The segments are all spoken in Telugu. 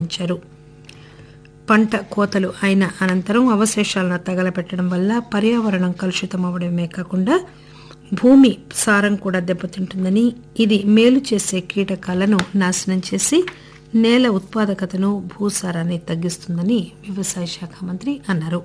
హెచ్చరించారు పంట కోతలు అయిన అనంతరం అవశేషాలను తగలబెట్టడం వల్ల పర్యావరణం కలుషితమవడమే కాకుండా భూమి సారం కూడా దెబ్బతింటుందని ఇది మేలు చేసే కీటకాలను నాశనం చేసి నేల ఉత్పాదకతను భూసారాన్ని తగ్గిస్తుందని వ్యవసాయ శాఖ మంత్రి అన్నారు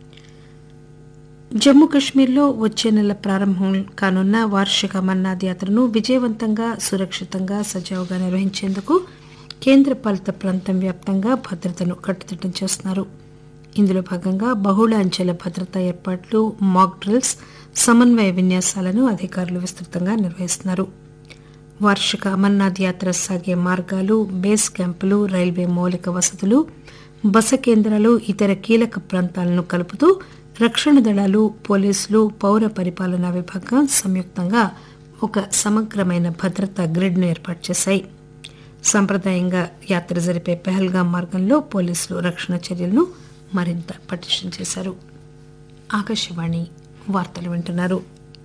జమ్మూ కశ్మీర్లో వచ్చే నెల ప్రారంభం కానున్న వార్షిక అమర్నాథ్ యాత్రను విజయవంతంగా సురక్షితంగా సజావుగా నిర్వహించేందుకు కేంద్ర పాలిత ప్రాంతం వ్యాప్తంగా భద్రతను కట్టుదిట్టం చేస్తున్నారు ఇందులో భాగంగా బహుళ అంచెల భద్రతా ఏర్పాట్లు మాక్ డ్రిల్స్ సమన్వయ విన్యాసాలను అధికారులు విస్తృతంగా నిర్వహిస్తున్నారు వార్షిక అమర్నాథ్ యాత్ర సాగే మార్గాలు బేస్ క్యాంపులు రైల్వే మౌలిక వసతులు బస కేంద్రాలు ఇతర కీలక ప్రాంతాలను కలుపుతూ రక్షణ దళాలు పోలీసులు పౌర పరిపాలనా విభాగం సంయుక్తంగా ఒక సమగ్రమైన భద్రతా గ్రిడ్ను ఏర్పాటు చేశాయి సంప్రదాయంగా యాత్ర జరిపే పెహల్గాం మార్గంలో పోలీసులు రక్షణ చర్యలను మరింత పటిష్టం చేశారు ఆకాశవాణి వార్తలు వింటున్నారు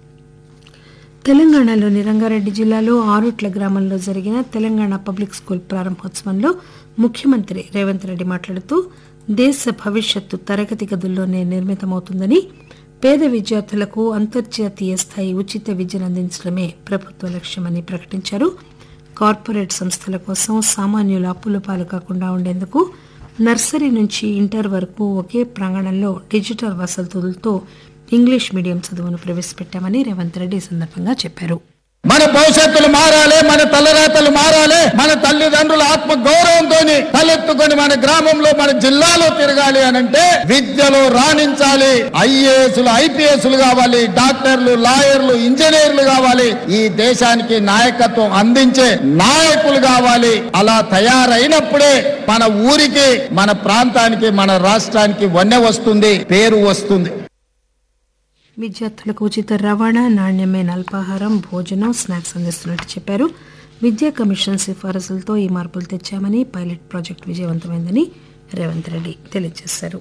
తెలంగాణలోని రంగారెడ్డి జిల్లాలో ఆరుట్ల గ్రామంలో జరిగిన తెలంగాణ పబ్లిక్ స్కూల్ ప్రారంభోత్సవంలో ముఖ్యమంత్రి రేవంత్ రెడ్డి మాట్లాడుతూ దేశ భవిష్యత్తు తరగతి గదుల్లోనే నిర్మితమవుతుందని పేద విద్యార్థులకు అంతర్జాతీయ స్థాయి ఉచిత విద్యను అందించడమే ప్రభుత్వ లక్ష్యమని ప్రకటించారు కార్పొరేట్ సంస్థల కోసం సామాన్యుల అప్పుల పాలు కాకుండా ఉండేందుకు నర్సరీ నుంచి ఇంటర్ వరకు ఒకే ప్రాంగణంలో డిజిటల్ వసతులతో ఇంగ్లీష్ మీడియం చదువును ప్రవేశపెట్టామని రేవంత్ రెడ్డి ఈ సందర్భంగా చెప్పారు మన భవిష్యత్తులు మారాలి మన తలరాతలు మారాలి మన తల్లిదండ్రుల ఆత్మ గౌరవంతో తలెత్తుకొని మన గ్రామంలో మన జిల్లాలో తిరగాలి అనంటే విద్యలో రాణించాలి ఐఏఎస్లు ఐపీఎస్లు కావాలి డాక్టర్లు లాయర్లు ఇంజనీర్లు కావాలి ఈ దేశానికి నాయకత్వం అందించే నాయకులు కావాలి అలా తయారైనప్పుడే మన ఊరికి మన ప్రాంతానికి మన రాష్ట్రానికి వన్నె వస్తుంది పేరు వస్తుంది విద్యార్థులకు ఉచిత రవాణా నాణ్యమైన అల్పాహారం భోజనం స్నాక్స్ అందిస్తున్నట్టు చెప్పారు విద్యా కమిషన్ సిఫారసులతో ఈ మార్పులు తెచ్చామని పైలట్ ప్రాజెక్టు విజయవంతమైందని రేవంత్ రెడ్డి తెలియజేశారు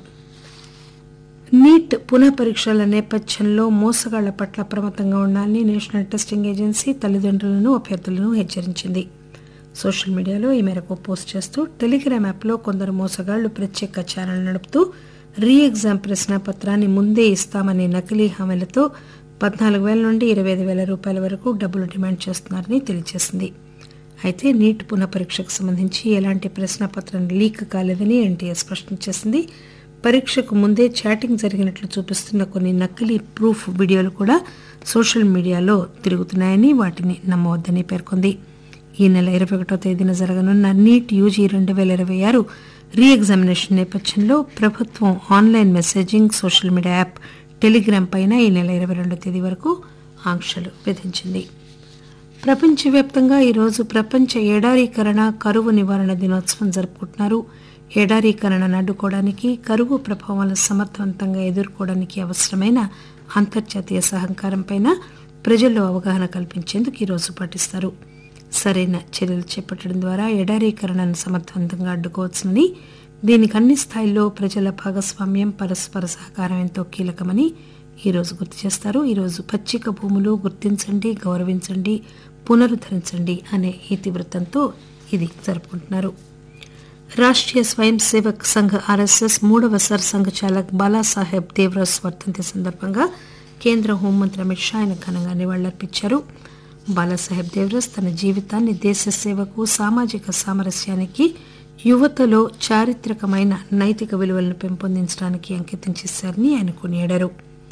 నీట్ పునః పరీక్షల నేపథ్యంలో మోసగాళ్ల పట్ల అప్రమత్తంగా ఉండాలని నేషనల్ టెస్టింగ్ ఏజెన్సీ తల్లిదండ్రులను అభ్యర్థులను హెచ్చరించింది సోషల్ మీడియాలో ఈ మేరకు పోస్ట్ చేస్తూ టెలిగ్రామ్ యాప్లో కొందరు మోసగాళ్లు ప్రత్యేక ఛానల్ నడుపుతూ రీ ఎగ్జామ్ ప్రశ్నాపత్రాన్ని ముందే ఇస్తామని నకిలీ హామీలతో పద్నాలుగు వేల నుండి ఇరవై ఐదు వేల రూపాయల వరకు డబ్బులు డిమాండ్ చేస్తున్నారని తెలియజేసింది అయితే నీట్ పునః పరీక్షకు సంబంధించి ఎలాంటి ప్రశ్నాపత్రం లీక్ కాలేదని ఎన్టీఏ స్పష్టం చేసింది పరీక్షకు ముందే చాటింగ్ జరిగినట్లు చూపిస్తున్న కొన్ని నకిలీ ప్రూఫ్ వీడియోలు కూడా సోషల్ మీడియాలో తిరుగుతున్నాయని వాటిని నమ్మవద్దని పేర్కొంది ఈ నెల ఇరవై ఒకటో తేదీన జరగనున్న నీట్ యూజీ రెండు వేల ఇరవై ఆరు రీ ఎగ్జామినేషన్ నేపథ్యంలో ప్రభుత్వం online messaging social media app Telegram పైన ఈ నెల ఇరవై రెండో తేదీ వరకు ఆంక్షలు విధించింది ప్రపంచవ్యాప్తంగా ఈరోజు ప్రపంచ ఎడారీకరణ కరువు నివారణ దినోత్సవం జరుపుకుంటున్నారు ఎడారీకరణను అడ్డుకోవడానికి కరువు ప్రభావాలను సమర్థవంతంగా ఎదుర్కోవడానికి అవసరమైన అంతర్జాతీయ సహకారంపైన ప్రజల్లో అవగాహన కల్పించేందుకు ఈరోజు పాటిస్తారు సరైన చర్యలు చేపట్టడం ద్వారా ఎడారీకరణను సమర్థవంతంగా అడ్డుకోవచ్చునని దీనికి అన్ని స్థాయిల్లో ప్రజల భాగస్వామ్యం పరస్పర సహకారం ఎంతో కీలకమని ఈరోజు గుర్తు చేస్తారు ఈరోజు పచ్చిక భూములు గుర్తించండి గౌరవించండి పునరుద్ధరించండి అనే ఇతివృత్తంతో ఇది జరుపుకుంటున్నారు రాష్ట్రీయ స్వయం సేవక్ సంఘ్ ఆర్ఎస్ఎస్ మూడవ సర్సంఘ్ చాలక్ బాలాసాహెబ్ దేవ్రస్ వర్ధంతి సందర్భంగా కేంద్ర హోంమంత్రి అమిత్ షా ఆయన ఘనంగా నివాళులర్పించారు బాలాసాహెబ్ దేవ్రస్ తన జీవితాన్ని దేశ సేవకు సామాజిక సామరస్యానికి యువతలో చారిత్రకమైన నైతిక విలువలను పెంపొందించడానికి అంకితం చేశారని ఆయన కొనియాడారు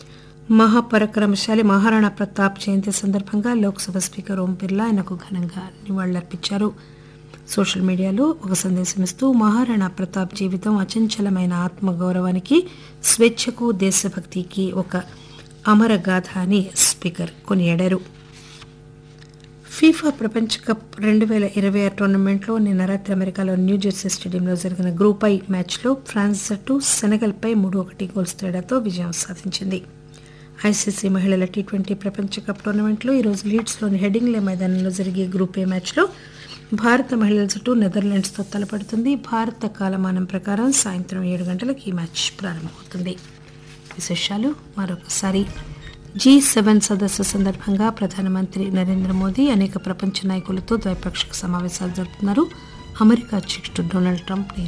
మహాపరాక్రమశాలి మహారాణా ప్రతాప్ జయంతి సందర్భంగా లోక్సభ స్పీకర్ ఓం బిర్లా ఆయనకు ఘనంగా నివాళులర్పించారు సోషల్ మీడియాలో ఒక సందేశం ఇస్తూ మహారాణా ప్రతాప్ జీవితం అచంచలమైన ఆత్మగౌరవానికి స్వేచ్ఛకు దేశభక్తికి ఒక అమర గాథ అని స్పీకర్ కొనియాడారు ఫీఫా ప్రపంచ కప్ రెండు వేల ఇరవై ఆరు టోర్నమెంట్లో నిన్న రాత్రి అమెరికాలో న్యూజెర్సీ స్టేడియంలో జరిగిన గ్రూప్ ఐ మ్యాచ్లో ఫ్రాన్స్ జట్టు సెనగల్పై మూడు ఒకటి గోల్స్ తేడాతో విజయం సాధించింది ఐసీసీ మహిళల టీ ట్వంటీ ప్రపంచ కప్ టోర్నమెంట్లో ఈరోజు లీడ్స్లోని హెడింగ్లే మైదానంలో జరిగే గ్రూప్ ఏ మ్యాచ్లో భారత మహిళల జట్టు నెదర్లాండ్స్తో తలపడుతుంది భారత కాలమానం ప్రకారం సాయంత్రం ఏడు గంటలకు ఈ మ్యాచ్ ప్రారంభమవుతుంది విశేషాలు మరొకసారి జీ సెవెన్ సదస్సు సందర్భంగా ప్రధానమంత్రి నరేంద్ర మోదీ అనేక ప్రపంచ నాయకులతో ద్వైపాక్షిక సమావేశాలు జరుపుతున్నారు అమెరికా అధ్యక్షుడు డొనాల్డ్ ట్రంప్